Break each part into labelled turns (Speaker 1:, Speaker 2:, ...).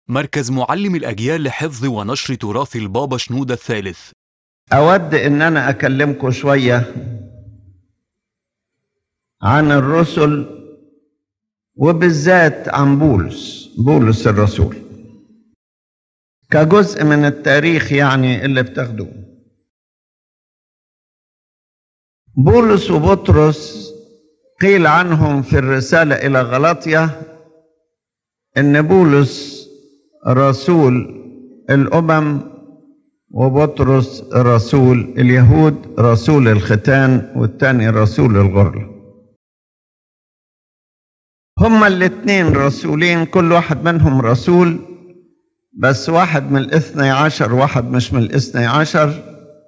Speaker 1: مركز معلم الأجيال لحفظ ونشر تراث البابا شنودة الثالث
Speaker 2: أود إن أنا أكلمكم شوية عن الرسل وبالذات عن بولس بولس الرسول كجزء من التاريخ يعني اللي بتاخدوه بولس وبطرس قيل عنهم في الرسالة إلى غلطية إن بولس رسول الأمم وبطرس رسول اليهود رسول الختان والتاني رسول الغرل هما الاتنين رسولين كل واحد منهم رسول بس واحد من الاثني عشر واحد مش من الاثني عشر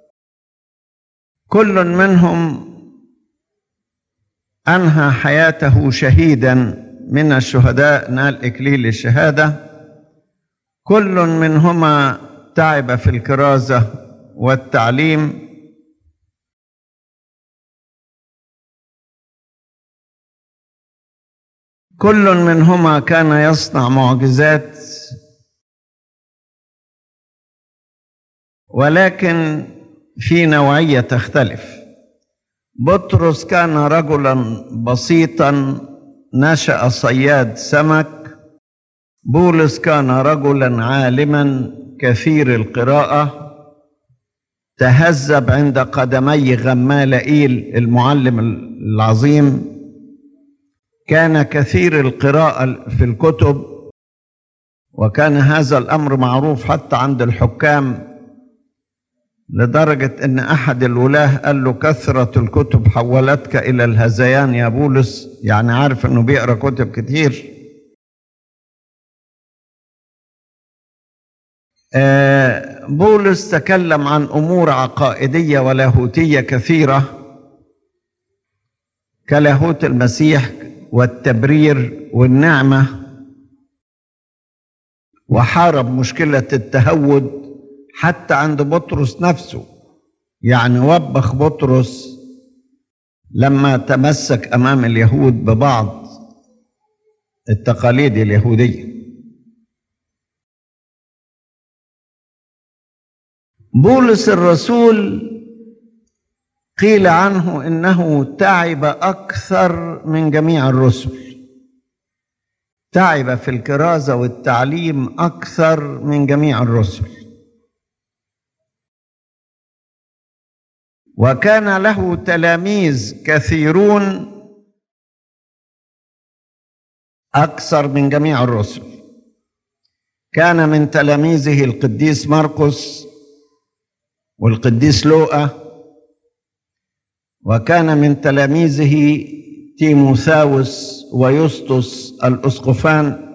Speaker 2: كل منهم أنهى حياته شهيدا من الشهداء نال إكليل الشهادة كل منهما تعب في الكرازة والتعليم كل منهما كان يصنع معجزات ولكن في نوعية تختلف بطرس كان رجلا بسيطا نشأ صياد سمك بولس كان رجلا عالما كثير القراءة تهذب عند قدمي غمالائيل المعلم العظيم كان كثير القراءة في الكتب وكان هذا الأمر معروف حتى عند الحكام لدرجة أن أحد الولاة قال له كثرة الكتب حولتك إلى الهذيان يا بولس يعني عارف أنه بيقرأ كتب كتير آه بولس تكلم عن أمور عقائدية ولاهوتية كثيرة كلاهوت المسيح والتبرير والنعمة وحارب مشكلة التهود حتى عند بطرس نفسه يعني وبخ بطرس لما تمسك امام اليهود ببعض التقاليد اليهوديه بولس الرسول قيل عنه انه تعب اكثر من جميع الرسل تعب في الكرازه والتعليم اكثر من جميع الرسل وكان له تلاميذ كثيرون اكثر من جميع الرسل كان من تلاميذه القديس مرقس والقديس لوقا وكان من تلاميذه تيموثاوس ويسطس الاسقفان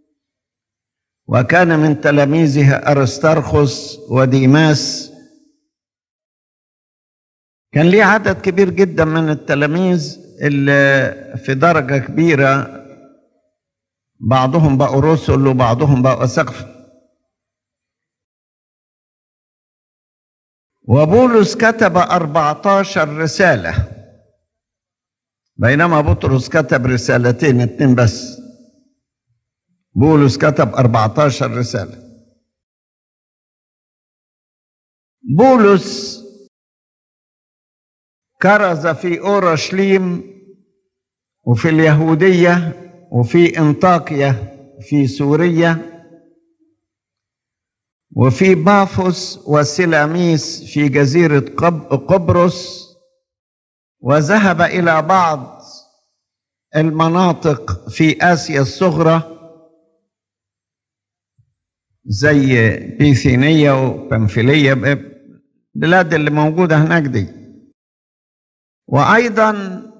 Speaker 2: وكان من تلاميذه ارسترخس وديماس كان ليه عدد كبير جدا من التلاميذ اللي في درجة كبيرة بعضهم بقوا رسل وبعضهم بقوا أسقف وبولس كتب 14 رسالة بينما بطرس كتب رسالتين اتنين بس بولس كتب 14 رسالة بولس كرز في اورشليم وفي اليهوديه وفي انطاكيا في سوريا وفي بافوس وسلاميس في جزيره قبرص وذهب الى بعض المناطق في اسيا الصغرى زي بيثينيه وبنفيليه بلاد اللي موجوده هناك دي وايضا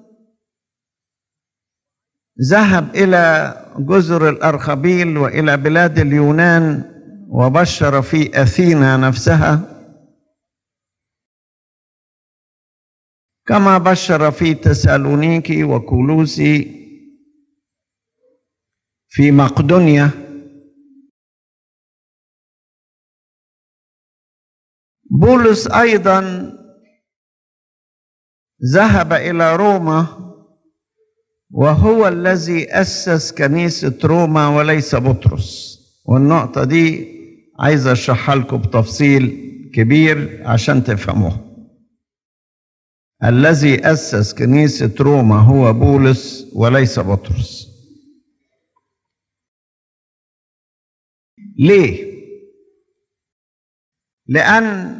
Speaker 2: ذهب الى جزر الارخبيل والى بلاد اليونان وبشر في اثينا نفسها كما بشر في تسالونيكي وكولوسي في مقدونيا بولس ايضا ذهب الى روما وهو الذي اسس كنيسه روما وليس بطرس والنقطة دي عايز اشرحها لكم بتفصيل كبير عشان تفهموها الذي أسس كنيسة روما هو بولس وليس بطرس ليه؟ لأن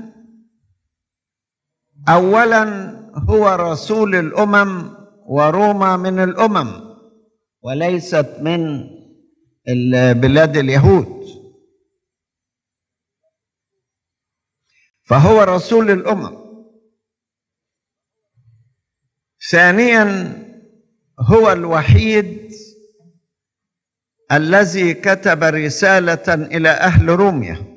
Speaker 2: أولا هو رسول الأمم وروما من الأمم وليست من بلاد اليهود فهو رسول الأمم ثانيا هو الوحيد الذي كتب رسالة إلى أهل روميا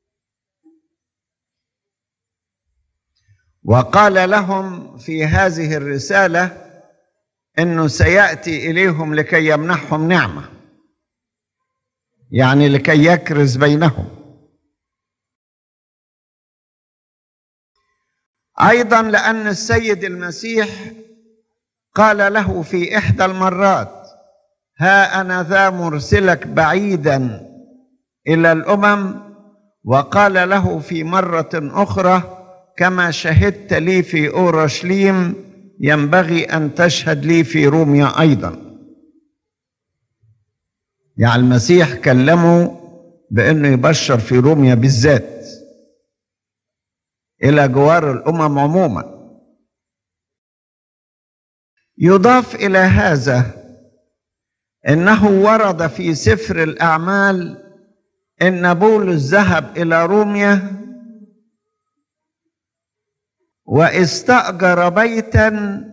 Speaker 2: وقال لهم في هذه الرسالة انه سياتي اليهم لكي يمنحهم نعمه يعني لكي يكرز بينهم ايضا لان السيد المسيح قال له في احدى المرات ها انا ذا مرسلك بعيدا الى الامم وقال له في مره اخرى كما شهدت لي في اورشليم ينبغي ان تشهد لي في روميا ايضا يعني المسيح كلمه بانه يبشر في روميا بالذات الى جوار الامم عموما يضاف الى هذا انه ورد في سفر الاعمال ان بولس ذهب الى روميا واستاجر بيتا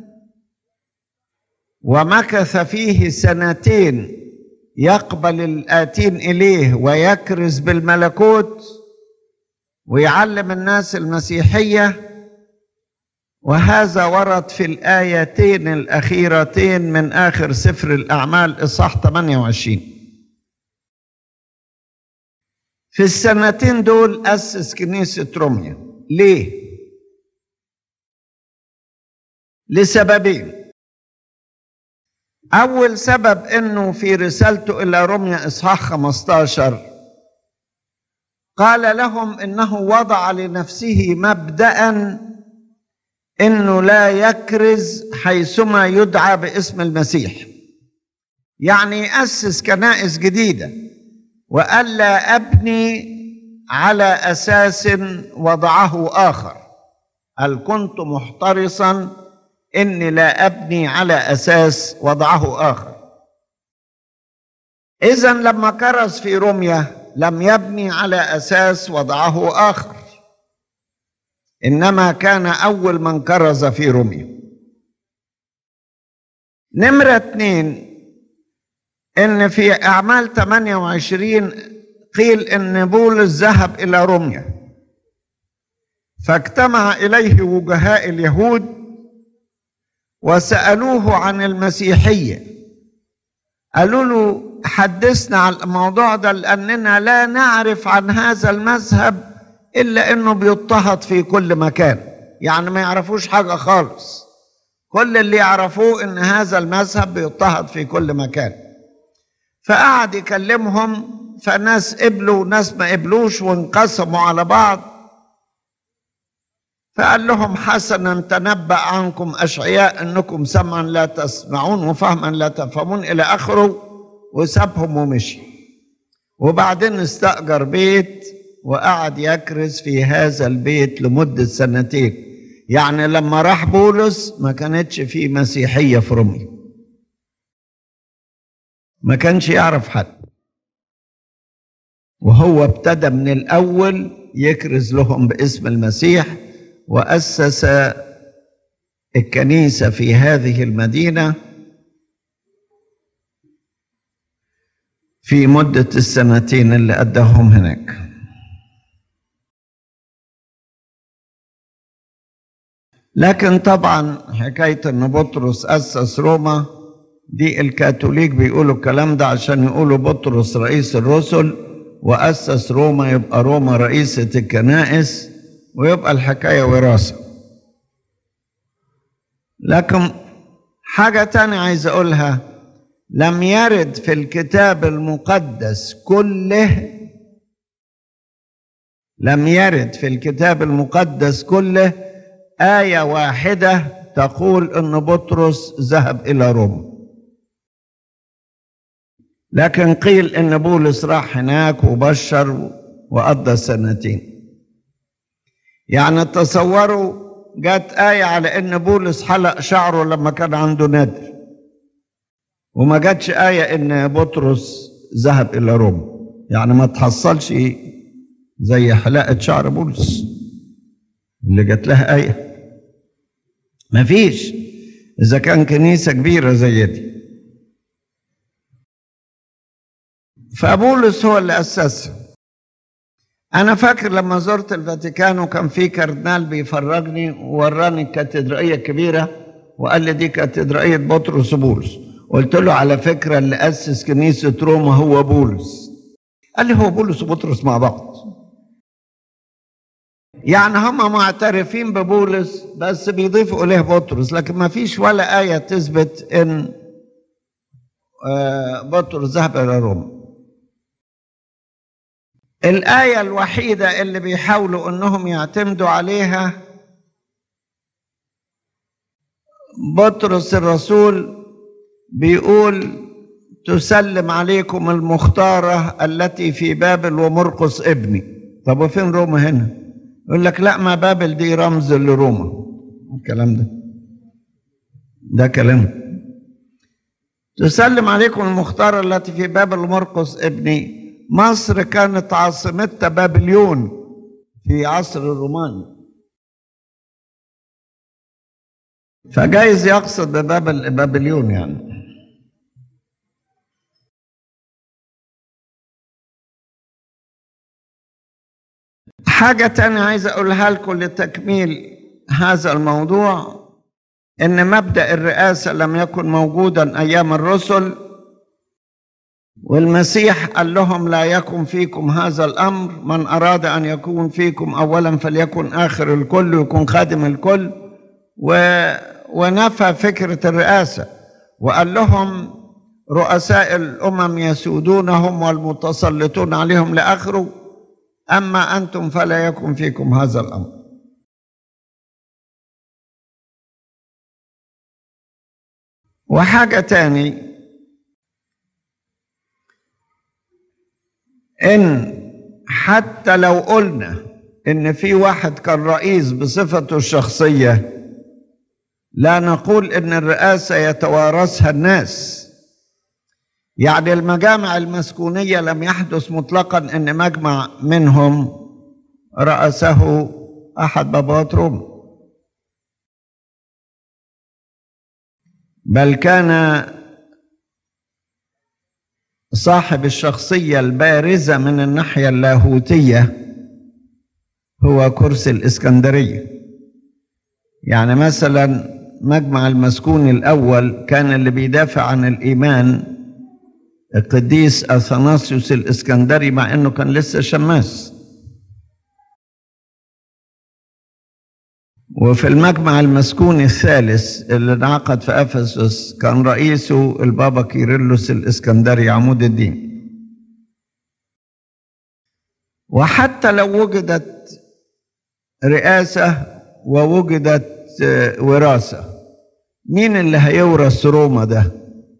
Speaker 2: ومكث فيه سنتين يقبل الاتين اليه ويكرز بالملكوت ويعلم الناس المسيحيه وهذا ورد في الايتين الاخيرتين من اخر سفر الاعمال اصحاح 28 في السنتين دول اسس كنيسه روميا ليه لسببين اول سبب انه في رسالته الى روميا اصحاح 15 قال لهم انه وضع لنفسه مبدأ انه لا يكرز حيثما يدعى باسم المسيح يعني يأسس كنائس جديدة وألا أبني على أساس وضعه آخر هل كنت محترصا إني لا أبني على أساس وضعه آخر إذا لما كرز في روميا لم يبني على أساس وضعه آخر إنما كان أول من كرز في روميا نمرة اتنين إن في أعمال 28 قيل إن بولس ذهب إلى روميا فاجتمع إليه وجهاء اليهود وسألوه عن المسيحية قالوا له حدثنا عن الموضوع ده لأننا لا نعرف عن هذا المذهب إلا إنه بيضطهد في كل مكان يعني ما يعرفوش حاجة خالص كل اللي يعرفوه إن هذا المذهب بيضطهد في كل مكان فقعد يكلمهم فناس قبلوا وناس ما قبلوش وانقسموا على بعض فقال لهم حسنا تنبأ عنكم أشعياء أنكم سمعا لا تسمعون وفهما لا تفهمون إلى آخره وسابهم ومشي وبعدين استأجر بيت وقعد يكرز في هذا البيت لمدة سنتين يعني لما راح بولس ما كانتش في مسيحية في روميا ما كانش يعرف حد وهو ابتدى من الأول يكرز لهم باسم المسيح وأسس الكنيسة في هذه المدينة في مدة السنتين اللي أداهم هناك لكن طبعا حكاية أن بطرس أسس روما دي الكاثوليك بيقولوا الكلام ده عشان يقولوا بطرس رئيس الرسل وأسس روما يبقى روما رئيسة الكنائس ويبقى الحكاية وراثة لكن حاجة تانية عايز أقولها لم يرد في الكتاب المقدس كله لم يرد في الكتاب المقدس كله آية واحدة تقول أن بطرس ذهب إلى روما لكن قيل أن بولس راح هناك وبشر وقضى سنتين يعني تصوروا جت آية على أن بولس حلق شعره لما كان عنده ندر وما جاتش آية أن بطرس ذهب إلى روما يعني ما تحصلش زي حلاقة شعر بولس اللي جات لها آية ما فيش إذا كان كنيسة كبيرة زي دي فبولس هو اللي أسسها أنا فاكر لما زرت الفاتيكان وكان في كاردينال بيفرجني ووراني الكاتدرائية الكبيرة وقال لي دي كاتدرائية بطرس وبولس قلت له على فكرة اللي أسس كنيسة روما هو بولس قال لي هو بولس وبطرس مع بعض يعني هم معترفين ببولس بس بيضيفوا إليه بطرس لكن ما فيش ولا آية تثبت إن آه، بطرس ذهب إلى روما الآية الوحيدة اللي بيحاولوا إنهم يعتمدوا عليها بطرس الرسول بيقول تسلم عليكم المختارة التي في بابل ومرقس ابني طب وفين روما هنا يقول لك لا ما بابل دي رمز لروما الكلام ده ده كلام تسلم عليكم المختارة التي في بابل ومرقس ابني مصر كانت عاصمتها بابليون في عصر الروماني فجايز يقصد ببابل بابليون يعني حاجة تانية عايز أقولها لكم لتكميل هذا الموضوع إن مبدأ الرئاسة لم يكن موجودا أيام الرسل والمسيح قال لهم لا يكن فيكم هذا الأمر من أراد أن يكون فيكم أولا فليكن آخر الكل ويكون خادم الكل و... ونفى فكرة الرئاسة وقال لهم رؤساء الأمم يسودونهم والمتسلطون عليهم لآخره أما أنتم فلا يكن فيكم هذا الأمر وحاجة تاني إن حتى لو قلنا إن في واحد كان رئيس بصفته الشخصية لا نقول إن الرئاسة يتوارثها الناس يعني المجامع المسكونية لم يحدث مطلقا إن مجمع منهم رأسه أحد بابات روما بل كان صاحب الشخصية البارزة من الناحية اللاهوتية هو كرسي الإسكندرية يعني مثلا مجمع المسكون الأول كان اللي بيدافع عن الإيمان القديس أثناسيوس الإسكندري مع أنه كان لسه شماس وفي المجمع المسكون الثالث اللي انعقد في افسس كان رئيسه البابا كيرلس الاسكندري عمود الدين وحتى لو وجدت رئاسه ووجدت وراثه مين اللي هيورث روما ده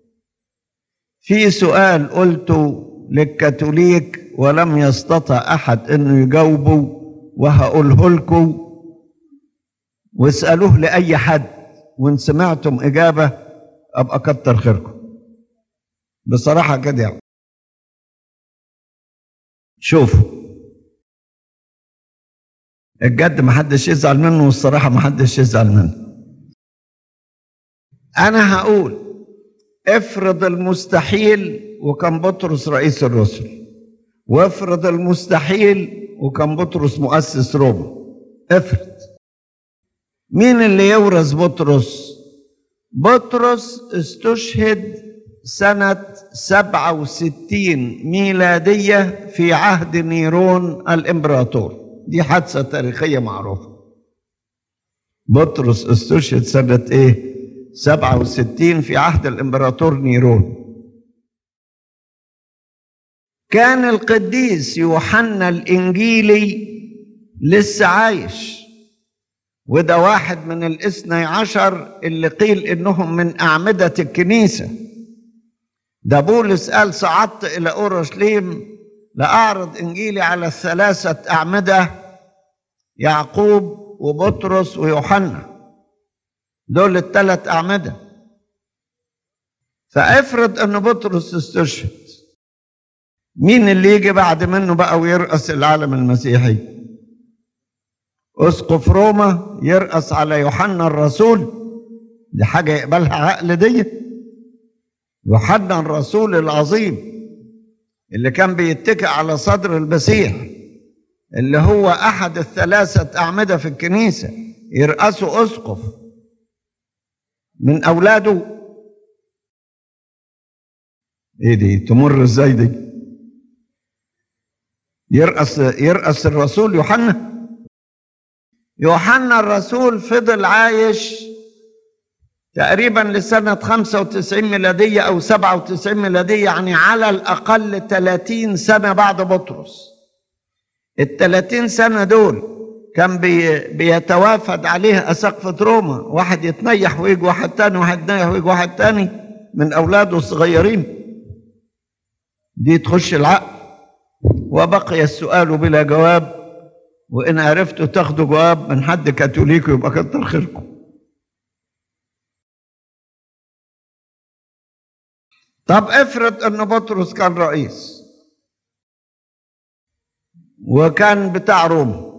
Speaker 2: في سؤال قلته للكاثوليك ولم يستطع احد انه يجاوبه وهقوله لكم واسألوه لأي حد وإن سمعتم إجابة أبقى كتر خيركم بصراحة كده يعني شوفوا الجد محدش يزعل منه والصراحة محدش يزعل منه أنا هقول افرض المستحيل وكان بطرس رئيس الرسل وافرض المستحيل وكان بطرس مؤسس روما افرض مين اللي يورث بطرس بطرس استشهد سنة سبعة وستين ميلادية في عهد نيرون الإمبراطور دي حادثة تاريخية معروفة بطرس استشهد سنة إيه سبعة وستين في عهد الإمبراطور نيرون كان القديس يوحنا الإنجيلي لسه عايش وده واحد من الاثني عشر اللي قيل إنهم من أعمدة الكنيسة ده بولس قال صعدت إلى أورشليم لأعرض إنجيلي على الثلاثة أعمدة يعقوب وبطرس ويوحنا دول الثلاث أعمدة فافرض أن بطرس استشهد مين اللي يجي بعد منه بقى ويرأس العالم المسيحي أسقف روما يرأس على يوحنا الرسول دي حاجة يقبلها عقل دي يوحنا الرسول العظيم اللي كان بيتكئ على صدر المسيح اللي هو أحد الثلاثة أعمدة في الكنيسة يرأسه أسقف من أولاده إيه دي تمر إزاي دي يرأس يرأس الرسول يوحنا يوحنا الرسول فضل عايش تقريبا لسنة 95 ميلادية أو 97 ميلادية يعني على الأقل 30 سنة بعد بطرس ال 30 سنة دول كان بي بيتوافد عليه أسقفة روما واحد يتنيح ويجي واحد تاني واحد يتنيح ويجي واحد تاني من أولاده الصغيرين دي تخش العقل وبقي السؤال بلا جواب وإن عرفتوا تاخدوا جواب من حد كاثوليكي يبقى كتر خيركم طب افرض ان بطرس كان رئيس وكان بتاع روما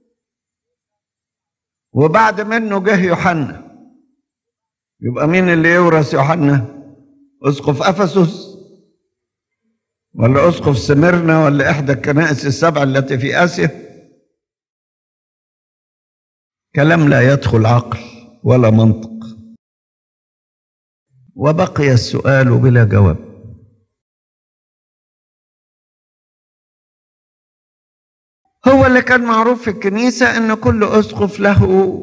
Speaker 2: وبعد منه جه يوحنا يبقى مين اللي يورث يوحنا اسقف افسس ولا اسقف سمرنا ولا احدى الكنائس السبع التي في اسيا كلام لا يدخل عقل ولا منطق وبقي السؤال بلا جواب هو اللي كان معروف في الكنيسة ان كل اسقف له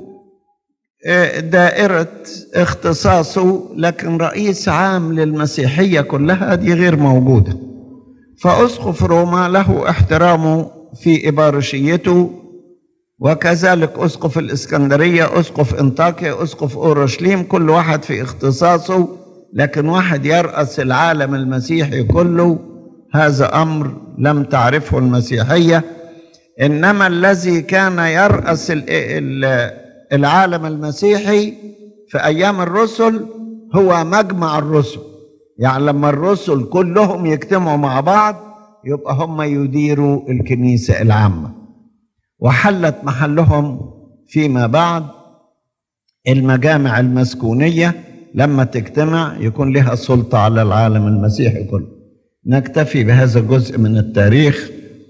Speaker 2: دائرة اختصاصه لكن رئيس عام للمسيحية كلها دي غير موجودة فأسقف روما له احترامه في إبارشيته وكذلك أسقف الإسكندرية أسقف إنطاكيا أسقف أورشليم كل واحد في اختصاصه لكن واحد يرأس العالم المسيحي كله هذا أمر لم تعرفه المسيحية إنما الذي كان يرأس العالم المسيحي في أيام الرسل هو مجمع الرسل يعني لما الرسل كلهم يجتمعوا مع بعض يبقى هم يديروا الكنيسة العامة وحلت محلهم فيما بعد المجامع المسكونية لما تجتمع يكون لها سلطة على العالم المسيحي كله نكتفي بهذا الجزء من التاريخ